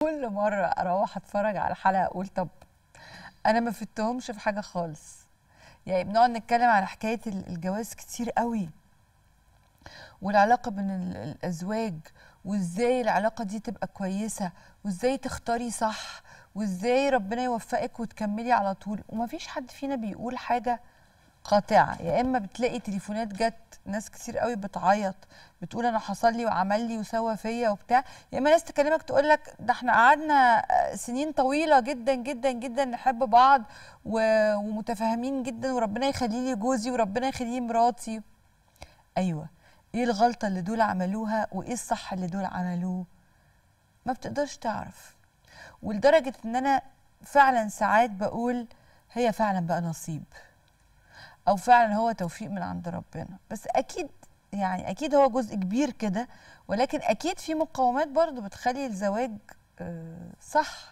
كل مره اروح اتفرج على الحلقه اقول طب انا ما فتهمش في حاجه خالص يعني بنقعد نتكلم على حكايه ال- الجواز كتير قوي والعلاقه بين ال- الازواج وازاي العلاقه دي تبقى كويسه وازاي تختاري صح وازاي ربنا يوفقك وتكملي على طول ومفيش حد فينا بيقول حاجه قاطعه يا اما بتلاقي تليفونات جت ناس كتير قوي بتعيط بتقول انا حصل لي وعمل لي وسوى فيا وبتاع يا اما ناس تكلمك تقول لك ده احنا قعدنا سنين طويله جدا جدا جدا نحب بعض و- ومتفاهمين جدا وربنا يخلي لي جوزي وربنا يخلي لي مراتي ايوه ايه الغلطه اللي دول عملوها وايه الصح اللي دول عملوه ما بتقدرش تعرف ولدرجه ان انا فعلا ساعات بقول هي فعلا بقى نصيب او فعلا هو توفيق من عند ربنا بس اكيد يعني اكيد هو جزء كبير كده ولكن اكيد في مقومات برضو بتخلي الزواج آه، صح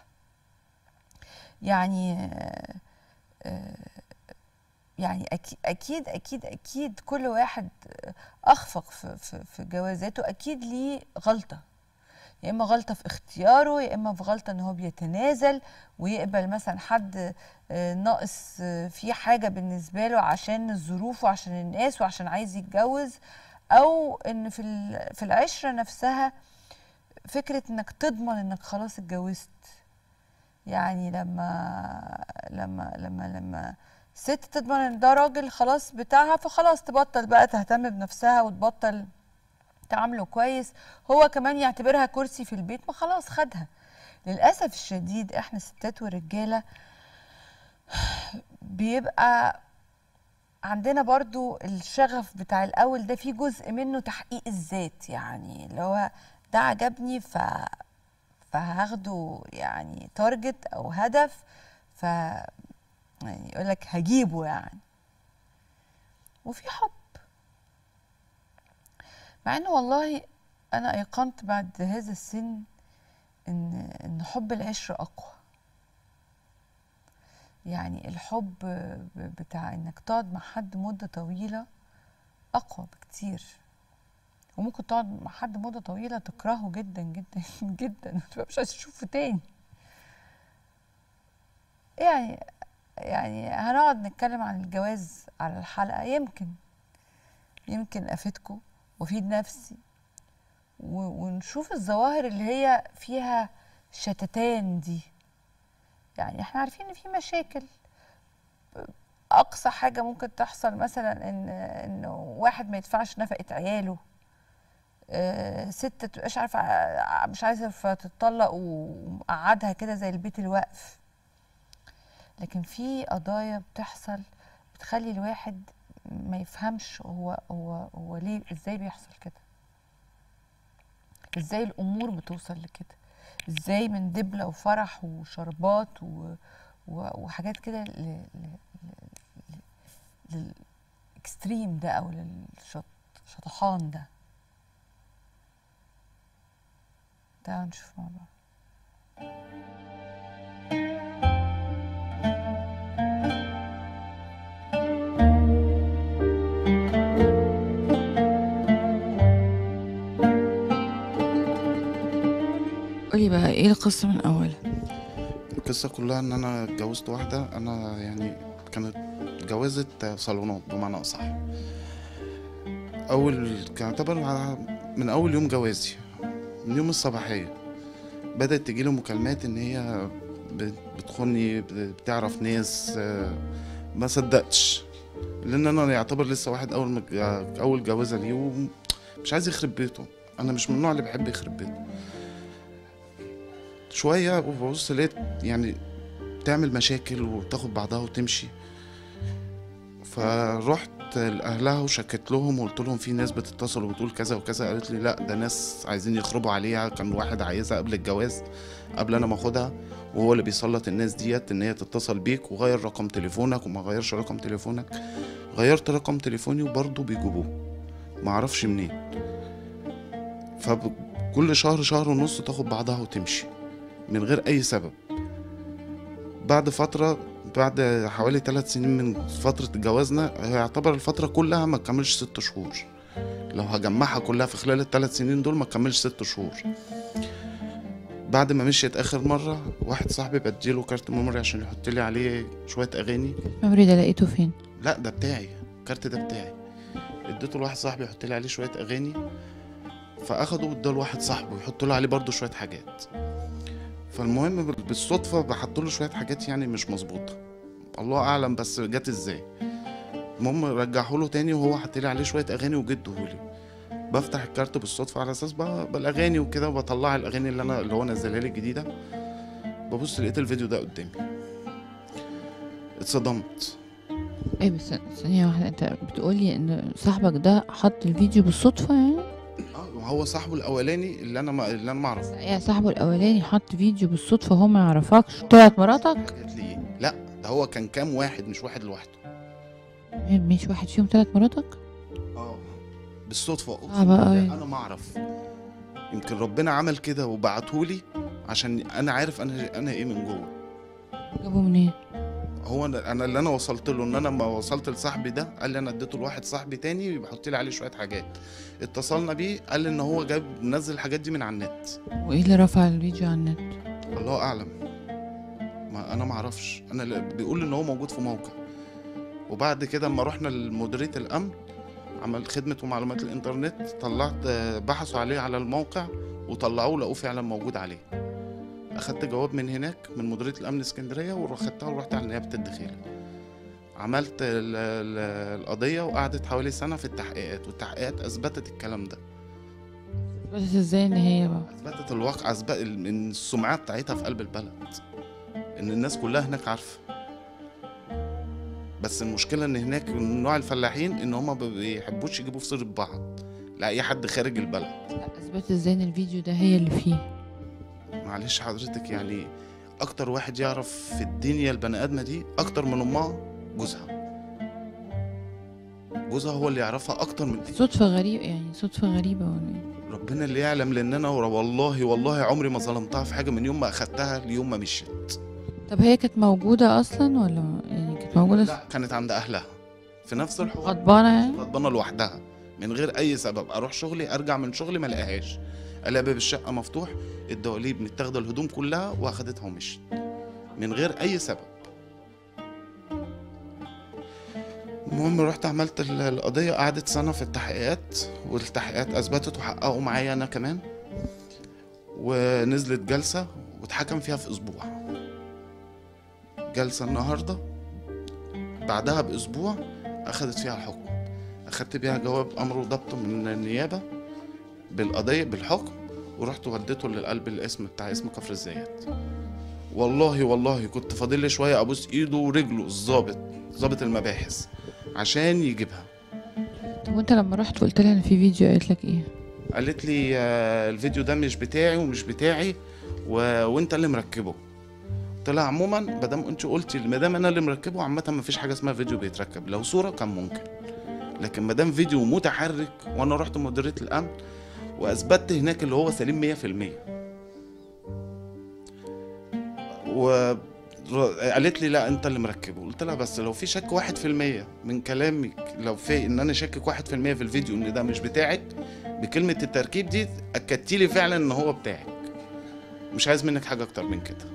يعني آه، آه، يعني أكيد أكيد أكيد أكيد كل واحد أخفق في, في, في جوازاته أكيد ليه غلطة يا إما غلطة في اختياره يا إما في غلطة إن هو بيتنازل ويقبل مثلا حد آه، ناقص آه، فيه حاجة بالنسبة له عشان الظروف وعشان الناس وعشان عايز يتجوز أو إن في ال- في العشرة نفسها فكرة إنك تضمن إنك خلاص اتجوزت يعني لما لما لما لما ست تضمن ان ده راجل خلاص بتاعها فخلاص تبطل بقى تهتم بنفسها وتبطل تعامله كويس هو كمان يعتبرها كرسي في البيت ما خلاص خدها للاسف الشديد احنا ستات ورجاله بيبقى عندنا برضو الشغف بتاع الاول ده في جزء منه تحقيق الذات يعني اللي هو ده عجبني ف فهاخده يعني تارجت او هدف ف يعني يقول لك هجيبه يعني وفي حب مع انه والله انا ايقنت بعد هذا السن ان ان حب العشره اقوى يعني الحب ب- بتاع انك تقعد مع حد مده طويله اقوى بكتير وممكن تقعد مع حد مده طويله تكرهه جدا جدا جدا وتبقى مش عايز تشوفه تاني يعني يعني هنقعد نتكلم عن الجواز على الحلقه يمكن يمكن افيدكم وافيد نفسي و- ونشوف الظواهر اللي هي فيها شتتان دي يعني احنا عارفين ان في مشاكل اقصى حاجه ممكن تحصل مثلا ان انه واحد ما يدفعش نفقه عياله آه، ست تبقاش عارفه ع- مش عايزه تتطلق ومقعدها كده زي البيت الوقف لكن في قضايا بتحصل بتخلي الواحد ما يفهمش هو هو هو ليه ازاي بيحصل كده ازاي الامور بتوصل لكده ازاي من دبله وفرح وشربات و و وحاجات كده ل- ل- ل- للاكستريم ده او للشطحان ده تعالوا نشوف مع بعض قولي بقى ايه القصه من اولها القصة كلها إن أنا اتجوزت واحدة أنا يعني كانت جوازة صالونات بمعنى أصح أول كان يعتبر على- من أول يوم جوازي من يوم الصباحية بدأت تجيلي مكالمات إن هي بت- بتخوني بت- بتعرف ناس آه، ما صدقتش لأن أنا يعتبر لسه واحد أول مج... أول جوازة ليه ومش عايز يخرب بيته أنا مش من النوع اللي بحب يخرب بيته شوية وببص لقيت يعني تعمل مشاكل وتاخد بعضها وتمشي فرحت لأهلها وشكت لهم وقلت لهم في ناس بتتصل وبتقول كذا وكذا قالت لي لا ده ناس عايزين يخربوا عليها كان واحد عايزها قبل الجواز قبل انا ما اخدها وهو اللي بيسلط الناس ديت ان هي تتصل بيك وغير رقم تليفونك وما غيرش رقم تليفونك غيرت رقم تليفوني وبرضه بيجيبوه معرفش منين فكل شهر شهر ونص تاخد بعضها وتمشي من غير اي سبب بعد فترة بعد حوالي ثلاث سنين من فترة جوازنا يعتبر الفترة كلها ما تكملش ست شهور لو هجمعها كلها في خلال الثلاث سنين دول ما تكملش ست شهور بعد ما مشيت اخر مره واحد صاحبي بديله كارت ميموري عشان يحط لي عليه شويه اغاني الميموري ده لقيته فين لا ده بتاعي الكارت ده بتاعي اديته لواحد صاحبي يحط لي عليه شويه اغاني فاخده واداه لواحد صاحبه يحط له عليه برضه شويه حاجات فالمهم بال- بالصدفه بحط له شويه حاجات يعني مش مظبوطه الله اعلم بس جت ازاي المهم رجعه له تاني وهو حط لي عليه شويه اغاني وجده لي بفتح الكارت بالصدفه على اساس بقى بالاغاني وكده وبطلع الاغاني اللي انا اللي هو نزلها لي الجديده ببص لقيت الفيديو ده قدامي اتصدمت ايه بس ثانية واحدة انت بتقولي ان صاحبك ده حط الفيديو بالصدفة يعني اه هو صاحبه الاولاني اللي انا ما اللي انا ما اعرفه يعني صاحبه الاولاني حط فيديو بالصدفة وهو ما يعرفكش طلعت مراتك قالت لي ايه لا ده هو كان كام واحد مش واحد لوحده مش واحد فيهم طلعت مراتك اه بالصدفه اقسم صعبة بالله أوي. انا ما اعرف يمكن ربنا عمل كده وبعتهولي عشان انا عارف انا انا ايه من جوه جابوه منين هو انا أنا اللي انا وصلت له ان انا لما وصلت لصاحبي ده قال لي انا اديته لواحد صاحبي تاني بيحط لي عليه شويه حاجات اتصلنا بيه قال لي ان هو جاب منزل الحاجات دي من على النت وايه اللي رفع الفيديو على النت الله اعلم ما انا ما اعرفش انا اللي بيقول ان هو موجود في موقع وبعد كده اما رحنا لمديريه الامن عمل خدمه ومعلومات الانترنت طلعت آه، بحثوا عليه على الموقع وطلعوه لقوه فعلا موجود عليه اخدت جواب من هناك من مديريه الامن اسكندريه واخدتها ورحت على نيابه الدخيله عملت ال- ال- القضيه وقعدت حوالي سنه في التحقيقات والتحقيقات اثبتت الكلام ده بس ازاي ان هي بقى اثبتت الواقع اثبت من السمعه بتاعتها في قلب البلد ان الناس كلها هناك عارفه بس المشكله ان هناك من نوع الفلاحين ان هما ما بيحبوش يجيبوا في سيره بعض لاي حد خارج البلد لا اثبت ازاي ان الفيديو ده هي اللي فيه معلش حضرتك يعني اكتر واحد يعرف في الدنيا البني ادمه دي اكتر من امها جوزها جوزها هو اللي يعرفها اكتر من صدفة غريبة يعني صدفة غريبة ولا ايه ربنا اللي يعلم لان انا ورا- والله والله عمري ما ظلمتها في حاجه من يوم ما اخدتها ليوم ما مشيت طب هي كانت موجودة اصلا ولا يعني كانت موجودة لا كانت عند اهلها في نفس الحوار غضبانة يعني غضبانه لوحدها من غير اي سبب اروح شغلي ارجع من شغلي ما الاقيهاش الاقي باب الشقه مفتوح الدواليب متاخده الهدوم كلها واخدتها ومشيت من غير اي سبب المهم رحت عملت ال- القضيه قعدت سنه في التحقيقات والتحقيقات اثبتت وحققوا معايا انا كمان ونزلت جلسه واتحكم فيها في اسبوع جلسه النهارده بعدها باسبوع اخدت فيها الحكم اخدت بيها جواب امر وضبط من النيابه بالقضيه بالحكم ورحت وديته للقلب الاسم بتاع اسم كفر الزيات والله والله كنت فاضل لي شويه ابوس ايده ورجله الظابط ظابط المباحث عشان يجيبها طب وانت لما رحت وقلت لها ان في فيديو قالت لك ايه قالت لي آه، الفيديو ده مش بتاعي ومش بتاعي و... وانت اللي مركبه قلت لها عموما مادام انت قلتي ما دام انا اللي مركبه عامه ما فيش حاجه اسمها فيديو بيتركب لو صوره كان ممكن لكن ما دام فيديو متحرك وانا رحت مديريه الامن واثبتت هناك اللي هو سليم 100% و ر- قالت لي لا انت اللي مركبه قلت لها بس لو في شك واحد في المية من كلامك لو في ان انا شاكك واحد في المية في الفيديو ان ده مش بتاعك بكلمة التركيب دي اكدتي لي فعلا ان هو بتاعك مش عايز منك حاجة اكتر من كده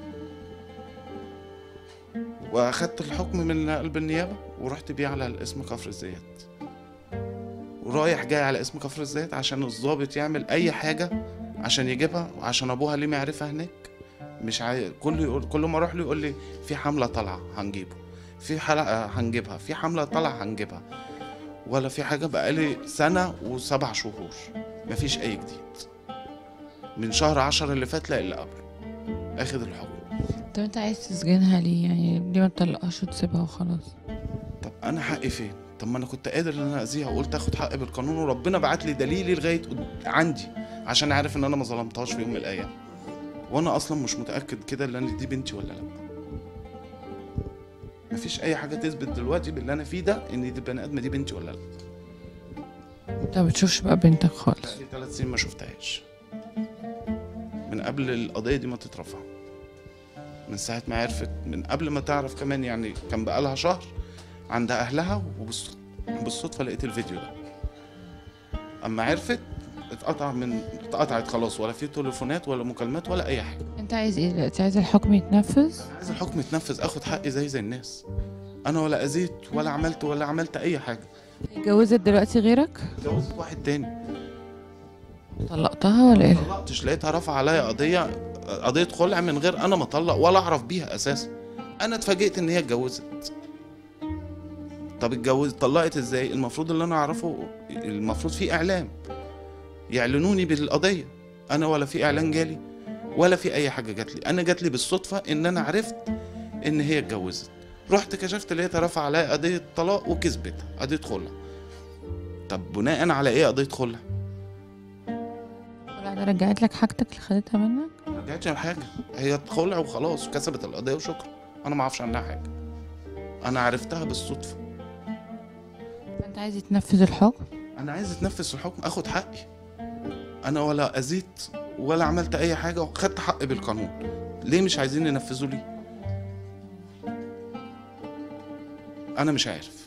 واخدت الحكم من قلب النيابة ورحت بيه على الاسم كفر الزيات ورايح جاي على اسم كفر الزيات عشان الضابط يعمل اي حاجة عشان يجيبها وعشان ابوها ليه معرفة هناك مش عاي... كل يقول كل ما اروح له يقول لي في حملة طالعة هنجيبه في حلقة هنجيبها في حملة طالعة هنجيبها ولا في حاجة بقالي سنة وسبع شهور مفيش أي جديد من شهر عشرة اللي فات لا اللي قبله أخد الحكم طب انت عايز تسجنها ليه يعني ليه ما تطلقهاش وتسيبها وخلاص طب أنا حقي فين؟ طب ما أنا كنت قادر إن أنا أذيها وقلت آخد حقي بالقانون وربنا بعت لي دليلي لغاية قد- عندي عشان عارف إن أنا ما ظلمتهاش في يوم من الأيام وأنا أصلا مش متأكد كده إن دي بنتي ولا لأ مفيش أي حاجة تثبت دلوقتي باللي أنا فيه ده إن دي البني آدمة دي بنتي ولا لأ انت ما بتشوفش بقى بنتك خالص بقالي ثلاث سنين ما شفتهاش من قبل القضية دي ما تترفع من ساعة ما عرفت من قبل ما تعرف كمان يعني كان بقالها شهر عند أهلها وبالصدفة لقيت الفيديو ده أما عرفت اتقطع من اتقطعت خلاص ولا في تليفونات ولا مكالمات ولا اي حاجه انت عايز ايه دلوقتي عايز الحكم يتنفذ عايز الحكم يتنفذ اخد حقي زي زي الناس انا ولا اذيت ولا عملت ولا عملت اي حاجه اتجوزت دلوقتي غيرك اتجوزت واحد تاني طلقتها ولا ايه ما طلقتش لقيتها رافعه عليا قضيه قضيه خلع من غير انا ما اطلق ولا اعرف بيها اساسا انا اتفاجئت ان هي اتجوزت طب اتجوزت طلقت ازاي المفروض اللي انا اعرفه المفروض في اعلام يعلنوني بالقضيه انا ولا في اعلان جالي ولا في اي حاجه جات لي انا جات لي بالصدفه ان انا عرفت ان هي اتجوزت رحت كشفت لقيتها رافعه عليا قضيه طلاق وكسبتها قضيه خلع طب بناء على ايه قضيه خلع ولا ده رجعت لك حاجتك اللي خدتها منك ما رجعتش حاجه هي خلع وخلاص وكسبت القضيه وشكرا انا ما اعرفش عنها حاجه انا عرفتها بالصدفه انت عايز يتنفذ الحكم انا عايز اتنفذ الحكم اخد حقي انا ولا اذيت ولا عملت اي حاجه وخدت حقي بالقانون ليه مش عايزين ينفذوا لي انا مش عارف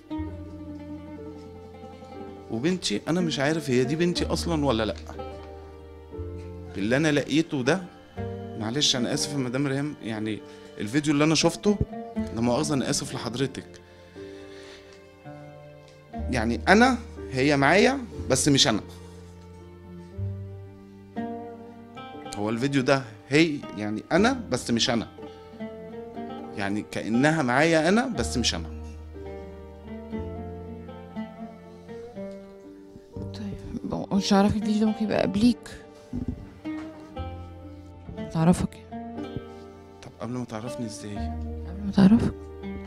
وبنتي انا مش عارف هي دي بنتي اصلا ولا لا اللي انا لقيته ده معلش انا اسف يا مدام ريم يعني الفيديو اللي انا شفته لا مؤاخذه انا اسف لحضرتك يعني انا هي معايا بس مش انا هو الفيديو ده هي يعني انا بس مش انا يعني كانها معايا انا بس مش انا طيب مش عارف الفيديو ده ممكن يبقى قبليك تعرفك يعني. طب قبل ما تعرفني ازاي قبل ما تعرفك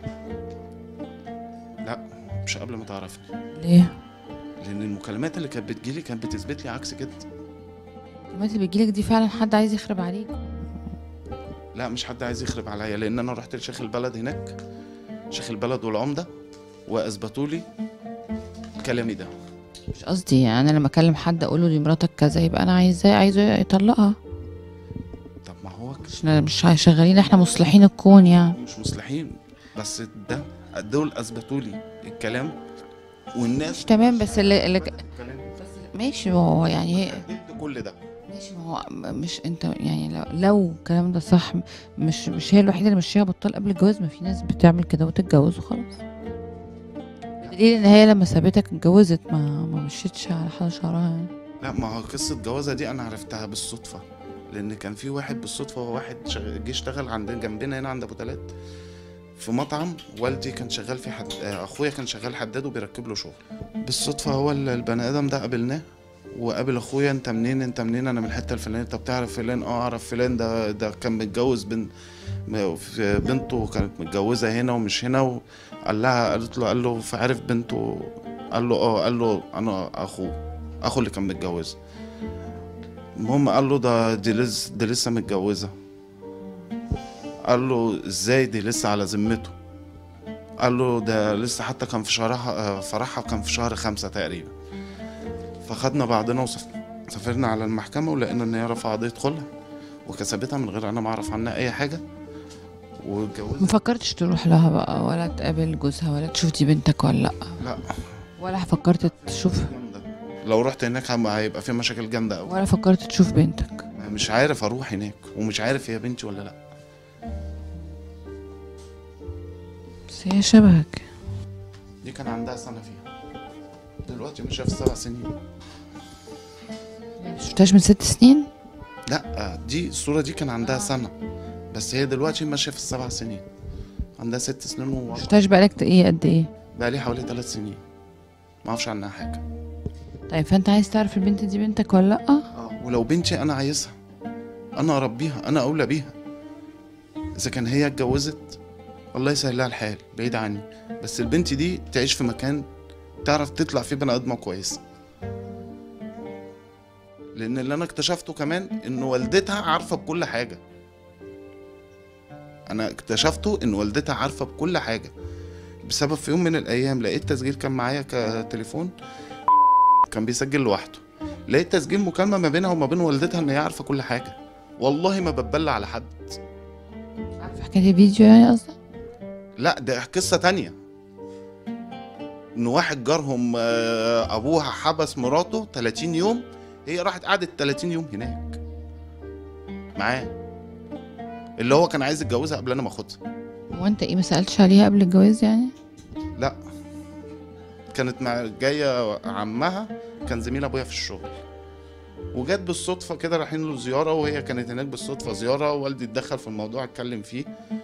لا مش قبل ما تعرفني ليه لان المكالمات اللي كانت بتجيلي كانت بتثبت لي عكس كده الكلمات اللي بتجيلك دي فعلا حد عايز يخرب عليك لا مش حد عايز يخرب عليا لان انا رحت لشيخ البلد هناك شيخ البلد والعمده واثبتوا لي كلامي ده مش قصدي يعني انا لما اكلم حد اقول له دي مراتك كذا يبقى انا عايزاه عايزه يطلقها طب ما هو مش مش شغالين احنا مصلحين الكون يعني مش مصلحين بس ده دول اثبتوا لي الكلام والناس مش تمام بس اللي, اللي ك- الكلام ماشي ما هو يعني هي ضد كل ده ماشي ما هو مش انت يعني لو, لو الكلام ده صح مش مش هي الوحيده اللي مشيها بطال قبل الجواز ما في ناس بتعمل كده وتتجوز وخلاص بدليل ان هي لما سابتك اتجوزت ما ما مشيتش على حال شعرها يعني لا ما هو قصه جوازها دي انا عرفتها بالصدفه لان كان في واحد بالصدفه هو واحد شغ- جه اشتغل عندنا جنبنا هنا عند ابو تلات في مطعم والدي كان شغال في حد آه، اخويا كان شغال حداد وبيركب له شغل بالصدفه هو ال- البني ادم ده قابلناه وقابل اخويا انت منين انت منين انا من الحته الفلانيه طب تعرف فلان اه اعرف فلان ده ده كان متجوز بنت في بنته كانت متجوزه هنا ومش هنا وقال لها قالت له قال له فعرف بنته قال له اه قال له انا اخوه اخو اللي كان متجوز المهم قال له ده دي لسه دي لسه متجوزه قال له ازاي دي لسه على ذمته قال له ده لسه حتى كان في شهرها آه، فرحها كان في شهر خمسة تقريبا فخدنا بعضنا وسافرنا على المحكمة ولقينا ان هي رفع قضية خلع وكسبتها من غير انا ما اعرف عنها اي حاجة واتجوزت ما فكرتش تروح لها بقى ولا تقابل جوزها ولا تشوف دي بنتك ولا لا لا ولا فكرت تشوف جامدة لو رحت هناك هم- هيبقى في مشاكل جامدة قوي ولا فكرت تشوف بنتك مش عارف اروح هناك ومش عارف هي بنتي ولا لا بس هي شبهك دي كان عندها سنة فيها دلوقتي ماشية في سبع سنين شفتهاش من ست سنين لا دي الصورة دي كان عندها سنة بس هي دلوقتي ماشية في السبع سنين عندها ست سنين و شفتهاش بقالك ايه قد ايه بقى لي حوالي ثلاث سنين ما اعرفش عنها حاجة طيب فانت عايز تعرف البنت دي بنتك ولا لا اه ولو بنتي انا عايزها انا اربيها انا اولى بيها اذا كان هي اتجوزت الله يسهل لها الحال بعيد عني بس البنت دي تعيش في مكان تعرف تطلع فيه بني ادمه كويسه لان اللي انا اكتشفته كمان ان والدتها عارفه بكل حاجه انا اكتشفته ان والدتها عارفه بكل حاجه بسبب في يوم من الايام لقيت تسجيل كان معايا كتليفون كان بيسجل لوحده لقيت تسجيل مكالمه ما بينها وما بين والدتها ان هي عارفه كل حاجه والله ما بتبلى على حد عارف حكايه الفيديو يعني قصدك لا ده قصه تانية ان واحد جارهم آه، ابوها حبس مراته 30 يوم هي راحت قعدت 30 يوم هناك معاه اللي هو كان عايز يتجوزها قبل انا ما اخدها هو انت ايه ما سالتش عليها قبل الجواز يعني لا كانت مع جايه عمها كان زميل ابويا في الشغل وجت بالصدفه كده رايحين له زياره وهي كانت هناك بالصدفه زياره والدي اتدخل في الموضوع اتكلم فيه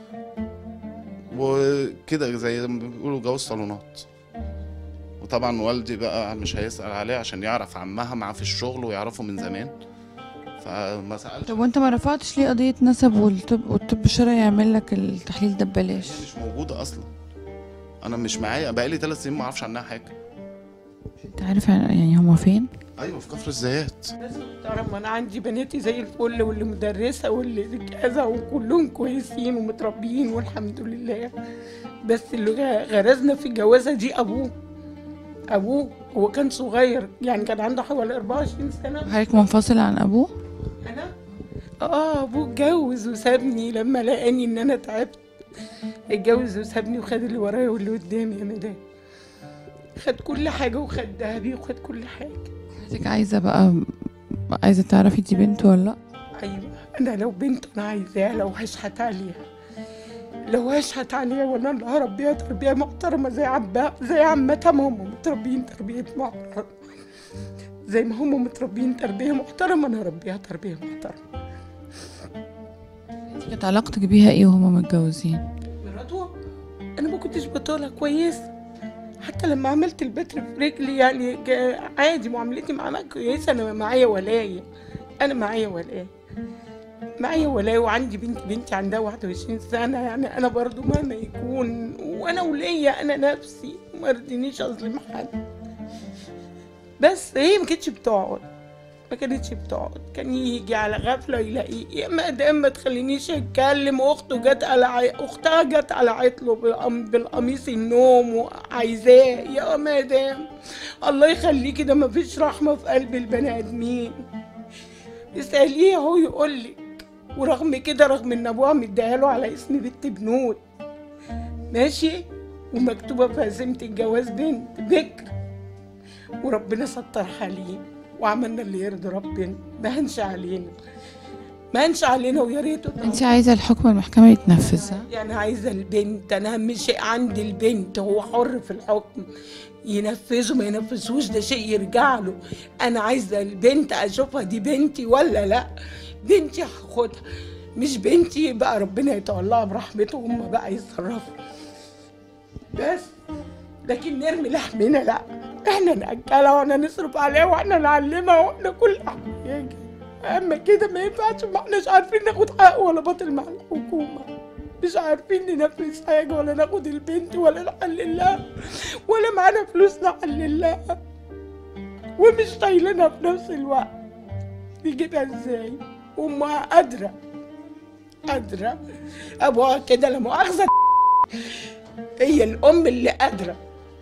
وكده زي ما بيقولوا جواز صالونات وطبعا والدي بقى مش هيسأل عليه عشان يعرف عمها معاه في الشغل ويعرفه من زمان فما سألش طب وانت ما رفعتش ليه قضيه نسب والطب والطب الشرعي يعمل لك التحليل ده ببلاش هي مش موجودة أصلا أنا مش معايا بقالي ثلاث سنين ما أعرفش عنها حاجة انت عارف يعني هما فين أيوة في كفر الزيات ناس محترمة أنا عندي بناتي زي الفل واللي مدرسة واللي كذا وكلهم كويسين ومتربيين والحمد لله بس اللي غ- غرزنا في الجوازة دي أبوه أبوه هو كان صغير يعني كان عنده حوالي 24 سنة حضرتك منفصل عن ابوه أنا آه أبوه اتجوز وسابني لما لقاني إن أنا تعبت اتجوز وسابني وخد اللي ورايا واللي قدامي يا مدام خد كل حاجة وخد ذهبي وخد كل حاجة حضرتك عايزه بقى عايزه تعرفي دي بنت ولا لا ايوه انا لو بنت انا عايزاها لو هشحت عليها لو هشحت عليها وانا اللي هربيها تربيه محترمه زي عبا زي عمتها ما هم متربيين تربيه محترمه زي ما هم متربيين تربيه محترمه انا هربيها تربيه محترمه كانت علاقتك بيها ايه وهما متجوزين مراته انا ما كنتش بطولها كويس حتى لما عملت البتر في رجلي يعني جا- عادي معاملتي معاها كويسه انا معايا ولايه انا معايا ولايه معايا ولايه وعندي بنت بنتي عندها 21 سنه يعني انا برضو مهما يكون وانا وليا انا نفسي ما رضينيش اظلم حد بس هي ما كانتش بتقعد ما كانتش بتقعد كان يجي على غفله يلاقي يا مدام ما تخلينيش اتكلم اخته جت على عي... اختها جت على عطله بالقم- بالقميص النوم وعايزاه يا مدام الله يخليكي ده ما فيش رحمه في قلب البني ادمين اساليه هو يقول لك ورغم كده رغم ان ابوها مديها له على اسم بنت بنود ماشي ومكتوبه في هزيمه الجواز بنت بكر وربنا سترها ليه وعملنا اللي يرضي ربنا ما هنش علينا ما هنش علينا ويا ريته انت عايزه الحكم المحكمه يتنفذ ها؟ يعني عايزه البنت انا اهم شيء عندي البنت هو حر في الحكم ينفذه ما ينفذهوش ده شيء يرجع له انا عايزه البنت اشوفها دي بنتي ولا لا بنتي هاخدها مش بنتي يبقى ربنا يتولاها برحمته هم بقى يتصرفوا بس لكن نرمي لحمنا لا احنا ناكلها واحنا نصرف عليها واحنا نعلمها واحنا كل حاجه اما كده ما ينفعش ما احناش عارفين ناخد حق ولا باطل مع الحكومه مش عارفين ننفذ حاجه ولا ناخد البنت ولا نحللها ولا معانا فلوس نحللها ومش طايلينها في نفس الوقت نجيبها ازاي امها قادره قادره ابوها كده لا مؤاخذه هي الام اللي قادره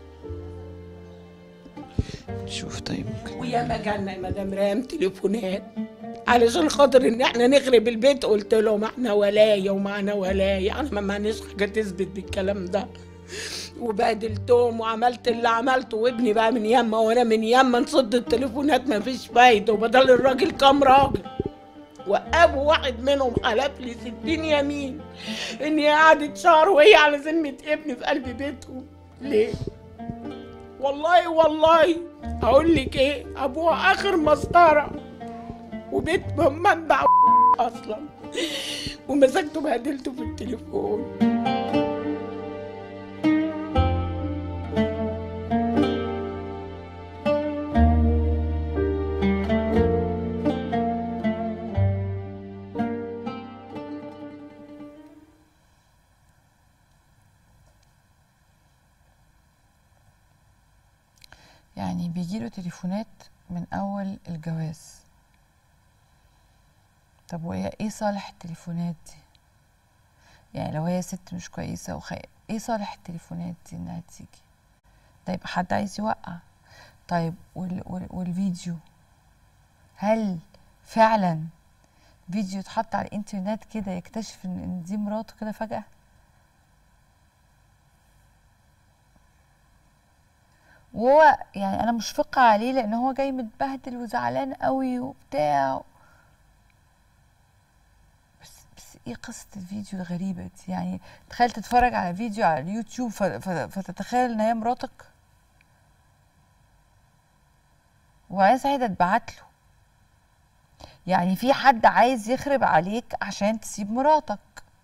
شوف طيب ويا ما جالنا يا مدام رام تليفونات علشان خاطر ان احنا نخرب البيت قلت لهم احنا ولايه ومعنا ولايه احنا ما معناش حاجه تثبت بالكلام ده وبهدلتهم وعملت اللي عملته وابني بقى من يما وانا من يما نصد التليفونات ما فيش فايده وبدل الراجل كام راجل وابو واحد منهم حلف لي ستين يمين ان هي قعدت شهر وهي على ذمه ابني في قلب بيتهم ليه؟ والله والله هقول لك ايه ابوها اخر مسطره وبيت منبع اصلا ومسكته بهدلته في التليفون يعني بيجيله تليفونات من اول الجواز طب وهي ايه صالح التليفونات دي يعني لو هي ست مش كويسه وخي... ايه صالح التليفونات دي انها تيجي ده يبقى حد عايز يوقع طيب وال... وال... والفيديو هل فعلا فيديو اتحط على الانترنت كده يكتشف ان إن دي مراته كده فجأة وهو يعني انا مشفقه عليه لان هو جاي متبهدل وزعلان قوي وبتاع بس بس ايه قصه الفيديو الغريبه دي يعني تخيل تتفرج على فيديو على اليوتيوب ف- ف- فتتخيل ان هي مراتك وعايز عايزه اتبعت له يعني في حد عايز يخرب عليك عشان تسيب مراتك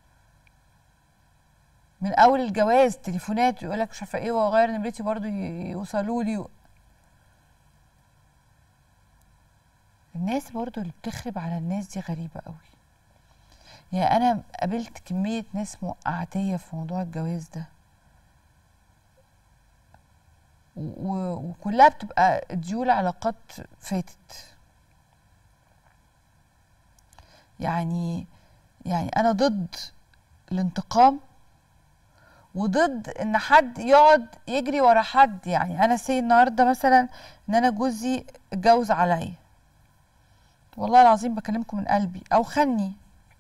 من اول الجواز تليفونات يقول لك مش عارفه ايه واغير نمرتي برضو ي- يوصلوا لي الناس برضو اللي بتخرب على الناس دي غريبه قوي يعني انا قابلت كميه ناس موقعتيه في موضوع الجواز ده و- و- وكلها بتبقى ديول علاقات فاتت يعني يعني انا ضد الانتقام وضد ان حد يقعد يجري ورا حد يعني انا سي النهارده مثلا ان انا جوزي اتجوز عليا والله العظيم بكلمكم من قلبي او خني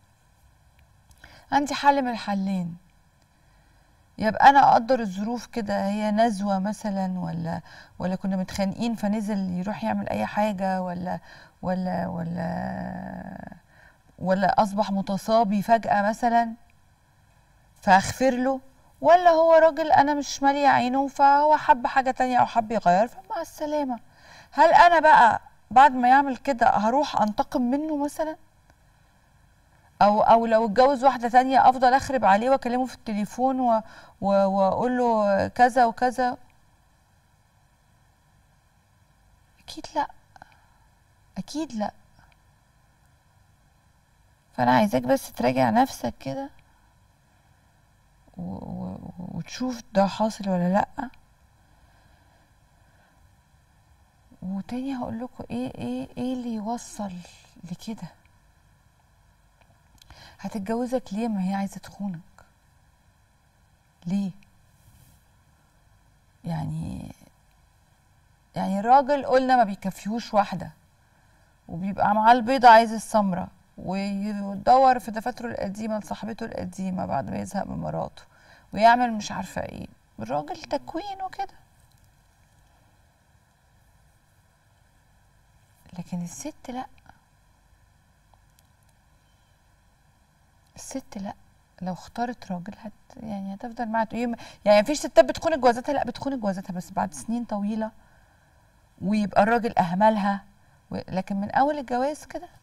عندي حل من الحلين يبقى انا اقدر الظروف كده هي نزوه مثلا ولا ولا كنا متخانقين فنزل يروح يعمل اي حاجه ولا ولا ولا ولا اصبح متصابي فجاه مثلا فاغفر له ولا هو راجل انا مش ماليه عينه فهو حب حاجه تانية او حب يغير فمع السلامه هل انا بقى بعد ما يعمل كده هروح انتقم منه مثلا او او لو اتجوز واحده تانية افضل اخرب عليه واكلمه في التليفون و و واقول له كذا وكذا اكيد لا اكيد لا فانا عايزاك بس تراجع نفسك كده و- و- وتشوف ده حاصل ولا لا وتاني هقول لكم ايه ايه ايه اللي يوصل لكده هتتجوزك ليه ما هي عايزه تخونك ليه يعني يعني الراجل قلنا ما بيكفيهوش واحده وبيبقى معاه البيضة عايز السمرة ويدور في دفاتره القديمة لصاحبته القديمة بعد ما يزهق من مراته ويعمل مش عارفة ايه الراجل تكوين وكده لكن الست لا الست لا لو اختارت راجل هت يعني هتفضل معاه يعني مفيش ستات بتخون جوازاتها لا بتخون جوازاتها بس بعد سنين طويلة ويبقى الراجل اهملها و- لكن من اول الجواز كده